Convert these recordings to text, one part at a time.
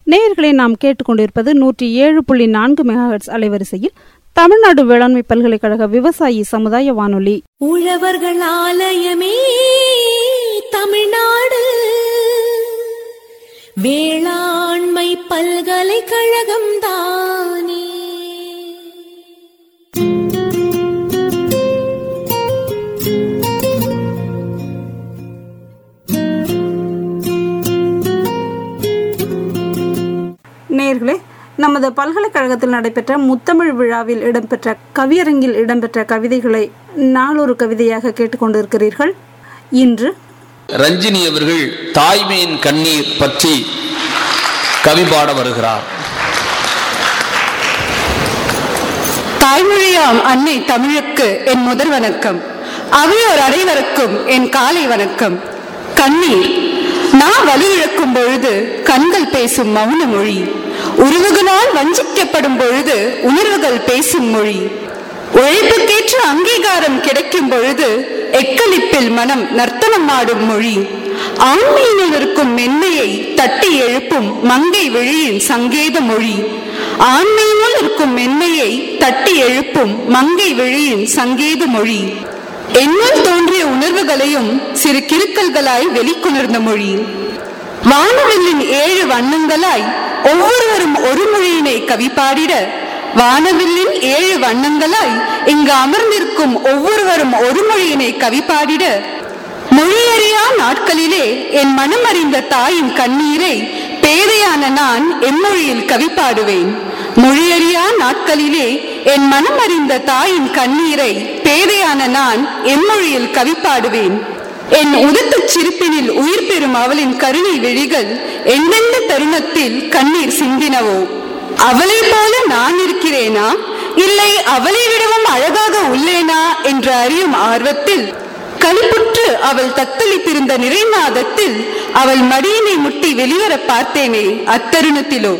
நேயர்களை நாம் கேட்டுக்கொண்டிருப்பது நூற்றி ஏழு புள்ளி நான்கு மெகாஹெட்ஸ் அலைவரிசையில் தமிழ்நாடு வேளாண்மை பல்கலைக்கழக விவசாயி சமுதாய வானொலி உழவர்கள் ஆலயமே தமிழ்நாடு வேளாண்மை பல்கலைக்கழகம் தானே நேயர்களே நமது பல்கலைக்கழகத்தில் நடைபெற்ற முத்தமிழ் விழாவில் இடம்பெற்ற கவியரங்கில் இடம்பெற்ற கவிதைகளை நாளொரு கவிதையாக கேட்டுக்கொண்டிருக்கிறீர்கள் இன்று ரஞ்சினி அவர்கள் தாய்மையின் கண்ணீர் பற்றி கவி பாட வருகிறார் தாய்மொழியாம் அன்னை தமிழுக்கு என் முதல் வணக்கம் அவையோர் அனைவருக்கும் என் காலை வணக்கம் கண்ணீர் நான் வலுவிழக்கும் பொழுது கண்கள் பேசும் மௌன மொழி உறவுகளால் வஞ்சிக்கப்படும் பொழுது உணர்வுகள் பேசும் மொழி உழைப்புக்கேற்ற அங்கீகாரம் கிடைக்கும் பொழுது எக்களிப்பில் மனம் நர்த்தனம் ஆடும் மொழி ஆண்மையினில் இருக்கும் மென்மையை தட்டி எழுப்பும் மங்கை விழியின் சங்கேத மொழி ஆண்மையினுள் இருக்கும் மென்மையை தட்டி எழுப்பும் மங்கை விழியின் சங்கேத மொழி என்னுள் தோன்றிய உணர்வுகளையும் சிறு கிறுக்கல்களாய் வெளிக்கொணர்ந்த மொழி வானவில்லின் ஏழு வண்ணங்களாய் ஒவ்வொருவரும் ஒரு மொழியினை கவி பாடிட வானவில்லின் ஏழு வண்ணங்களாய் இங்கு அமர்ந்திருக்கும் ஒவ்வொருவரும் ஒரு மொழியினை கவி பாடிட மொழியறியா நாட்களிலே என் மனம் அறிந்த தாயின் கண்ணீரை பேதையான நான் எம்மொழியில் கவி பாடுவேன் மொழியறியா நாட்களிலே என் மனம் அறிந்த தாயின் கண்ணீரை பேதையான நான் எம்மொழியில் கவி பாடுவேன் என் உதட்டுச் சிரிப்பினில் உயிர் பெறும் அவளின் கருணை விழிகள் எந்தெந்த தருணத்தில் கண்ணீர் சிந்தினவோ அவளை போல நான் இருக்கிறேனா இல்லை அவளை விடவும் அழகாக உள்ளேனா என்று அறியும் ஆர்வத்தில் களிப்புற்று அவள் தத்தளித்திருந்த நிறைநாதத்தில் அவள் மடியினை முட்டி வெளிவர பார்த்தேனே அத்தருணத்திலோ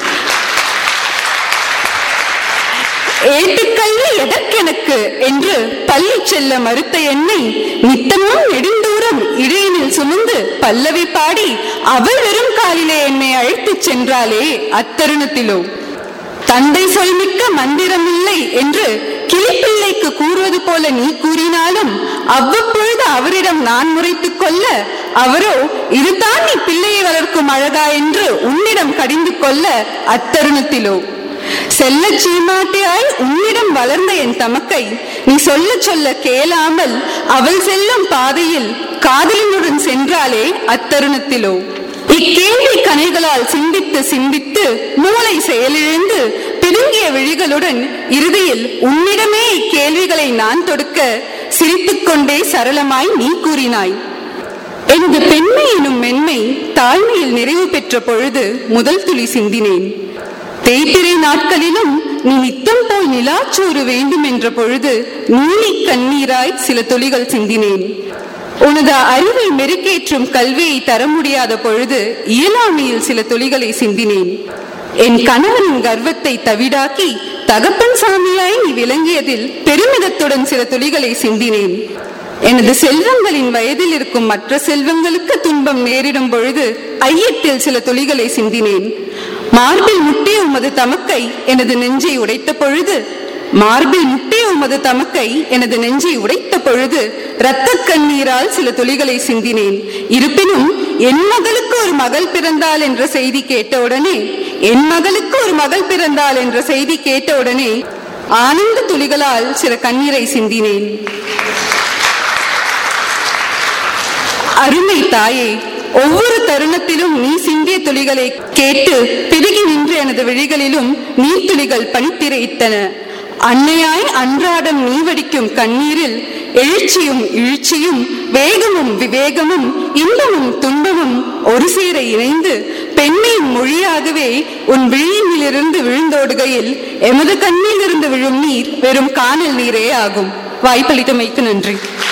ஏட்டுக்கல்வி எதற்கெனக்கு என்று பள்ளி செல்ல மறுத்த என்னை நித்தமும் நெடுந்தூரம் இடையினில் சுமந்து பல்லவி பாடி அவள் வெறும் காலிலே என்னை அழைத்துச் சென்றாளே அத்தருணத்திலோ தந்தை சொல்மிக்க மந்திரமில்லை என்று கிளிப்பிள்ளைக்கு கூறுவது போல நீ கூறினாலும் அவ்வப்பொழுது அவரிடம் நான் முறைத்துக் கொள்ள அவரோ இதுதான் நீ பிள்ளையை வளர்க்கும் அழகா என்று உன்னிடம் கடிந்து கொள்ள அத்தருணத்திலோ செல்ல சீமாட்டியாய் உன்னிடம் வளர்ந்த என் தமக்கை நீ சொல்ல சொல்ல கேளாமல் அவள் செல்லும் பாதையில் காதலினுடன் சென்றாலே அத்தருணத்திலோ இக்கேள்வி கனைகளால் சிந்தித்து சிந்தித்து மூளை செயலிழந்து பிதுங்கிய விழிகளுடன் இறுதியில் உன்னிடமே இக்கேள்விகளை நான் தொடுக்க சிரித்துக்கொண்டே சரளமாய் நீ கூறினாய் எனது பெண்மை எனும் மென்மை தாழ்மையில் நிறைவு பெற்ற பொழுது முதல் துளி சிந்தினேன் தேய்பிறை நாட்களிலும் நீ நித்தம் போல் நிலாச்சோறு வேண்டும் என்ற பொழுது நீலி கண்ணீராய் சில துளிகள் சிந்தினேன் உனது அறிவை மெருக்கேற்றும் கல்வியை தர முடியாத பொழுது இயலாமையில் சில துளிகளை சிந்தினேன் என் கணவனின் கர்வத்தை தவிடாக்கி தகப்பன் சாமியாய் நீ விளங்கியதில் பெருமிதத்துடன் சில துளிகளை சிந்தினேன் எனது செல்வங்களின் வயதில் இருக்கும் மற்ற செல்வங்களுக்கு துன்பம் நேரிடும் பொழுது ஐயத்தில் சில துளிகளை சிந்தினேன் மார்பில் முட்டிய உமது தமக்கை எனது நெஞ்சை உடைத்த பொழுது மார்பில் முட்டிய உமது தமக்கை எனது நெஞ்சை உடைத்த பொழுது இரத்த கண்ணீரால் சில துளிகளை சிந்தினேன் இருப்பினும் என் மகளுக்கு ஒரு மகள் பிறந்தாள் என்ற செய்தி கேட்டவுடனே என் மகளுக்கு ஒரு மகள் பிறந்தாள் என்ற செய்தி கேட்டவுடனே ஆனந்த துளிகளால் சில கண்ணீரை சிந்தினேன் அருமை தாயே ஒவ்வொரு தருணத்திலும் நீ சிந்திய துளிகளை கேட்டு பெருகி நின்று எனது விழிகளிலும் நீர்த்துளிகள் பனித்திரையிட்டன அன்னையாய் அன்றாடம் நீ வடிக்கும் கண்ணீரில் எழுச்சியும் இழுச்சியும் வேகமும் விவேகமும் இன்பமும் துன்பமும் ஒரு சேர இணைந்து பெண்மையின் மொழியாகவே உன் விழியிலிருந்து விழுந்தோடுகையில் எமது கண்ணிலிருந்து விழும் நீர் வெறும் காணல் நீரே ஆகும் வாய்ப்பளித்தமைக்கு நன்றி